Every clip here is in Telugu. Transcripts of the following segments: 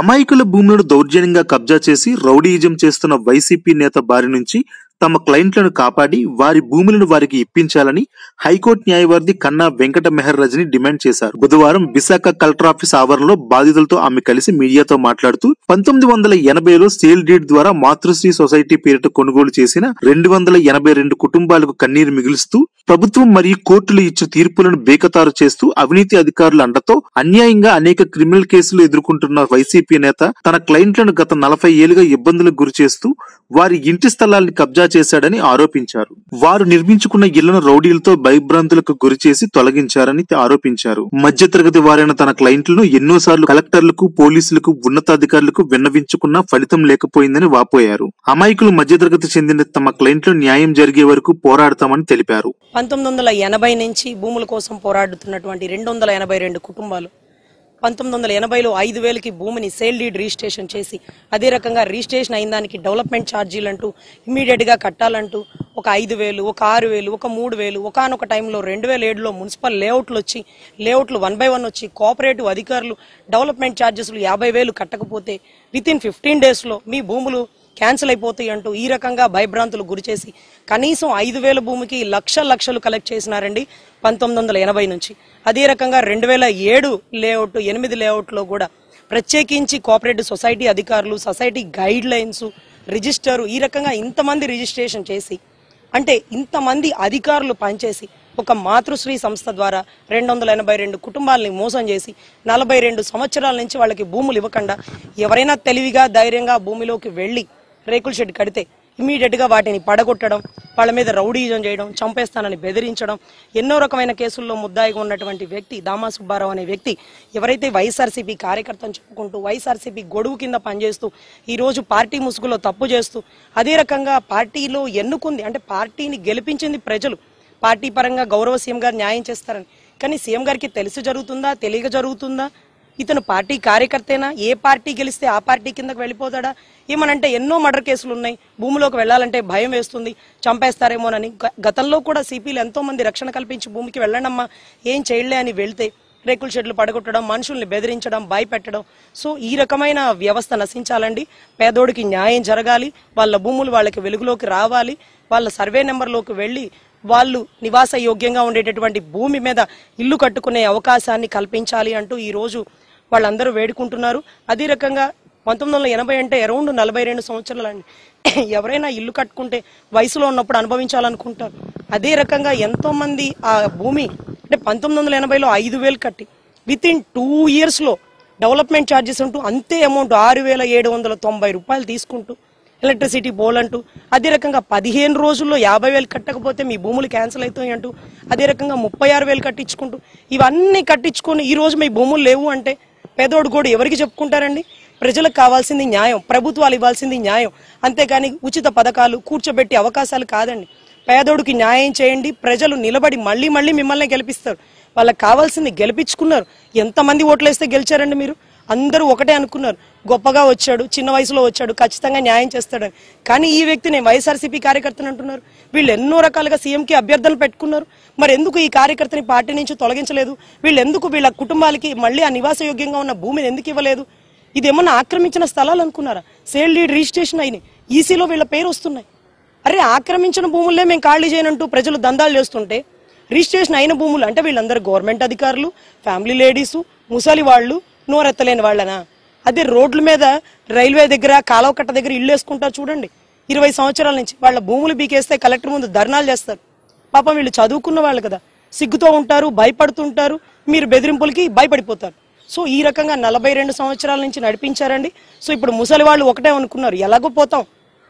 అమాయకుల భూములను దౌర్జన్యంగా కబ్జా చేసి రౌడీయిజం చేస్తున్న వైసీపీ నేత బారి నుంచి తమ క్లయింట్లను కాపాడి వారి భూములను వారికి ఇప్పించాలని హైకోర్టు న్యాయవాది కన్నా వెంకట మెహర్ రజని డిమాండ్ చేశారు బుధవారం విశాఖ కలెక్టర్ ఆఫీస్ ఆవరణలో బాధితులతో ఆమె కలిసి మీడియాతో మాట్లాడుతూ పంతొమ్మిది వందల ఎనభైలో సేల్ డీడ్ ద్వారా మాతృశ్రీ సొసైటీ పేరిట కొనుగోలు చేసిన రెండు వందల ఎనభై రెండు కుటుంబాలకు కన్నీరు మిగులుస్తూ ప్రభుత్వం మరియు కోర్టులు ఇచ్చిన తీర్పులను బేకతారు చేస్తూ అవినీతి అధికారుల అండతో అన్యాయంగా అనేక క్రిమినల్ కేసులు ఎదుర్కొంటున్న వైసీపీ నేత తన క్లయింట్లను గత నలభై ఏళ్లుగా ఇబ్బందులకు గురి చేస్తూ వారి ఇంటి స్థలాల్ని కబ్జా చేశాడని ఆరోపించారు వారు నిర్మించుకున్న ఇళ్లను రౌడీలతో భయభ్రాంతులకు గురి చేసి తొలగించారని ఆరోపించారు మధ్యతరగతి వారైన తన క్లయింట్లను ఎన్నోసార్లు కలెక్టర్లకు పోలీసులకు ఉన్నతాధికారులకు విన్నవించుకున్నా ఫలితం లేకపోయిందని వాపోయారు అమాయకులు మధ్యతరగతి చెందిన తమ క్లయింట్లు న్యాయం జరిగే వరకు పోరాడతామని తెలిపారు పంతొమ్మిది వందల ఎనభై నుంచి భూముల కోసం పోరాడుతున్నటువంటి రెండు వందల ఎనభై రెండు కుటుంబాలు పంతొమ్మిది వందల ఎనభైలో ఐదు వేలకి భూమిని సేల్ డీడ్ రిజిస్ట్రేషన్ చేసి అదే రకంగా రిజిస్ట్రేషన్ అయిన దానికి డెవలప్మెంట్ ఛార్జీలు అంటూ ఇమీడియట్ గా కట్టాలంటూ ఒక ఐదు వేలు ఒక ఆరు వేలు ఒక మూడు వేలు ఒకనొక టైంలో రెండు వేల ఏడులో మున్సిపల్ లేఅవుట్లు వచ్చి లేఅవుట్లు వన్ బై వన్ వచ్చి కోఆపరేటివ్ అధికారులు డెవలప్మెంట్ ఛార్జెస్లు యాభై వేలు కట్టకపోతే విత్ ఇన్ ఫిఫ్టీన్ డేస్ లో మీ భూములు క్యాన్సిల్ అయిపోతాయి అంటూ ఈ రకంగా భయభ్రాంతులు గురి చేసి కనీసం ఐదు వేల భూమికి లక్ష లక్షలు కలెక్ట్ చేసినారండి పంతొమ్మిది వందల ఎనభై నుంచి అదే రకంగా రెండు వేల ఏడు లేఅవుట్ ఎనిమిది లేఅవుట్లో కూడా ప్రత్యేకించి కోఆపరేటివ్ సొసైటీ అధికారులు సొసైటీ గైడ్ లైన్స్ రిజిస్టర్ ఈ రకంగా ఇంతమంది రిజిస్ట్రేషన్ చేసి అంటే ఇంతమంది అధికారులు పనిచేసి ఒక మాతృశ్రీ సంస్థ ద్వారా రెండు వందల ఎనభై రెండు కుటుంబాలని మోసం చేసి నలభై రెండు సంవత్సరాల నుంచి వాళ్ళకి భూములు ఇవ్వకుండా ఎవరైనా తెలివిగా ధైర్యంగా భూమిలోకి వెళ్ళి రేకుల షెడ్ కడితే ఇమీడియట్ గా వాటిని పడగొట్టడం వాళ్ళ మీద రౌడీజం చేయడం చంపేస్తానని బెదిరించడం ఎన్నో రకమైన కేసుల్లో ముద్దాయిగా ఉన్నటువంటి వ్యక్తి దామా సుబ్బారావు అనే వ్యక్తి ఎవరైతే వైఎస్ఆర్సీపీ కార్యకర్తను చెప్పుకుంటూ వైఎస్ఆర్సీపీ గొడుగు కింద పనిచేస్తూ ఈ రోజు పార్టీ ముసుగులో తప్పు చేస్తూ అదే రకంగా పార్టీలో ఎన్నుకుంది అంటే పార్టీని గెలిపించింది ప్రజలు పార్టీ పరంగా గౌరవ సీఎం గారు న్యాయం చేస్తారని కానీ సీఎం గారికి తెలిసి జరుగుతుందా తెలియక జరుగుతుందా ఇతను పార్టీ కార్యకర్తేనా ఏ పార్టీ గెలిస్తే ఆ పార్టీ కిందకు వెళ్ళిపోతాడా ఏమనంటే ఎన్నో మర్డర్ కేసులు ఉన్నాయి భూమిలోకి వెళ్ళాలంటే భయం వేస్తుంది చంపేస్తారేమోనని గ- గతంలో కూడా సిపిలు ఎంతో మంది రక్షణ కల్పించి భూమికి వెళ్ళండమ్మా ఏం చేయలే అని వెళ్తే రేకుల షెడ్లు పడగొట్టడం మనుషుల్ని బెదిరించడం భయపెట్టడం సో ఈ రకమైన వ్యవస్థ నశించాలండి పేదోడికి న్యాయం జరగాలి వాళ్ళ భూములు వాళ్ళకి వెలుగులోకి రావాలి వాళ్ళ సర్వే నెంబర్లోకి వెళ్ళి వాళ్ళు నివాస యోగ్యంగా ఉండేటటువంటి భూమి మీద ఇల్లు కట్టుకునే అవకాశాన్ని కల్పించాలి అంటూ ఈ రోజు వాళ్ళందరూ వేడుకుంటున్నారు అదే రకంగా పంతొమ్మిది వందల ఎనభై అంటే అరౌండ్ నలభై రెండు సంవత్సరాలండి ఎవరైనా ఇల్లు కట్టుకుంటే వయసులో ఉన్నప్పుడు అనుభవించాలనుకుంటారు అదే రకంగా ఎంతో మంది ఆ భూమి అంటే పంతొమ్మిది వందల ఎనభైలో ఐదు వేలు కట్టి విత్ ఇన్ టూ ఇయర్స్ లో డెవలప్మెంట్ ఛార్జెస్ అంటూ అంతే అమౌంట్ ఆరు వేల ఏడు వందల తొంభై రూపాయలు తీసుకుంటూ ఎలక్ట్రిసిటీ బోల్ అంటూ అదే రకంగా పదిహేను రోజుల్లో యాభై వేలు కట్టకపోతే మీ భూములు క్యాన్సిల్ అవుతాయి అంటూ అదే రకంగా ముప్పై ఆరు వేలు కట్టించుకుంటూ ఇవన్నీ కట్టించుకొని ఈ రోజు మీ భూములు లేవు అంటే పేదోడు కూడా ఎవరికి చెప్పుకుంటారండి ప్రజలకు కావాల్సింది న్యాయం ప్రభుత్వాలు ఇవ్వాల్సింది న్యాయం అంతేగాని ఉచిత పథకాలు కూర్చోబెట్టే అవకాశాలు కాదండి పేదోడికి న్యాయం చేయండి ప్రజలు నిలబడి మళ్ళీ మళ్ళీ మిమ్మల్ని గెలిపిస్తారు వాళ్ళకి కావాల్సింది గెలిపించుకున్నారు ఎంతమంది ఓట్లేస్తే గెలిచారండి మీరు అందరూ ఒకటే అనుకున్నారు గొప్పగా వచ్చాడు చిన్న వయసులో వచ్చాడు ఖచ్చితంగా న్యాయం చేస్తాడని కానీ ఈ వ్యక్తి నేను వైఎస్ఆర్సీపీ కార్యకర్తను అంటున్నారు వీళ్ళు ఎన్నో రకాలుగా సీఎంకి అభ్యర్థనలు పెట్టుకున్నారు మరి ఎందుకు ఈ కార్యకర్తని పార్టీ నుంచి తొలగించలేదు వీళ్ళు ఎందుకు వీళ్ళ కుటుంబాలకి మళ్ళీ ఆ నివాస యోగ్యంగా ఉన్న భూమిని ఎందుకు ఇవ్వలేదు ఇది ఏమన్నా ఆక్రమించిన స్థలాలు అనుకున్నారా సేల్ డీడ్ రిజిస్ట్రేషన్ అయినాయి ఈసీలో వీళ్ళ పేరు వస్తున్నాయి అరే ఆక్రమించిన భూములే మేము ఖాళీ చేయనంటూ ప్రజలు దందాలు చేస్తుంటే రిజిస్ట్రేషన్ అయిన భూములు అంటే వీళ్ళందరూ గవర్నమెంట్ అధికారులు ఫ్యామిలీ లేడీసు ముసలి వాళ్ళు నోరెత్తలేని వాళ్ళనా అదే రోడ్ల మీద రైల్వే దగ్గర కాలువ కట్ట దగ్గర ఇల్లు వేసుకుంటారు చూడండి ఇరవై సంవత్సరాల నుంచి వాళ్ళ భూములు బీకేస్తే కలెక్టర్ ముందు ధర్నాలు చేస్తారు పాపం వీళ్ళు చదువుకున్న వాళ్ళు కదా సిగ్గుతో ఉంటారు భయపడుతుంటారు మీరు బెదిరింపులకి భయపడిపోతారు సో ఈ రకంగా నలభై రెండు సంవత్సరాల నుంచి నడిపించారండి సో ఇప్పుడు ముసలి వాళ్ళు ఒకటే అనుకున్నారు ఎలాగో పోతాం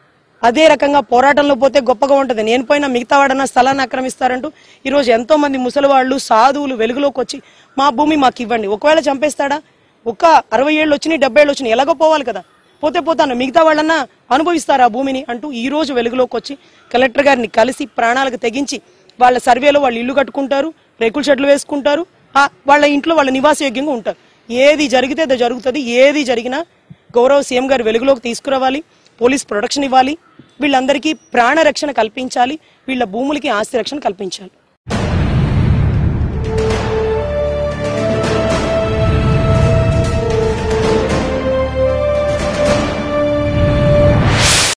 అదే రకంగా పోరాటంలో పోతే గొప్పగా ఉంటది నేను పోయినా మిగతా వాడన్నా స్థలాన్ని ఆక్రమిస్తారంటూ ఈ రోజు ఎంతో మంది ముసలి వాళ్ళు సాధువులు వెలుగులోకి వచ్చి మా భూమి మాకు ఇవ్వండి ఒకవేళ చంపేస్తాడా ఒక అరవై ఏళ్ళు వచ్చినాయి డెబ్బై ఏళ్ళు వచ్చినాయి ఎలాగో పోవాలి కదా పోతే పోతాను మిగతా వాళ్ళన్నా అనుభవిస్తారు ఆ భూమిని అంటూ ఈ రోజు వెలుగులోకి వచ్చి కలెక్టర్ గారిని కలిసి ప్రాణాలకు తెగించి వాళ్ళ సర్వేలో వాళ్ళు ఇల్లు కట్టుకుంటారు రేకుల షెడ్లు వేసుకుంటారు ఆ వాళ్ళ ఇంట్లో వాళ్ళ నివాసయోగ్యంగా ఉంటారు ఏది జరిగితే అది జరుగుతుంది ఏది జరిగినా గౌరవ సీఎం గారు వెలుగులోకి తీసుకురావాలి పోలీస్ ప్రొటెక్షన్ ఇవ్వాలి వీళ్ళందరికీ ప్రాణ రక్షణ కల్పించాలి వీళ్ళ భూములకి ఆస్తి రక్షణ కల్పించాలి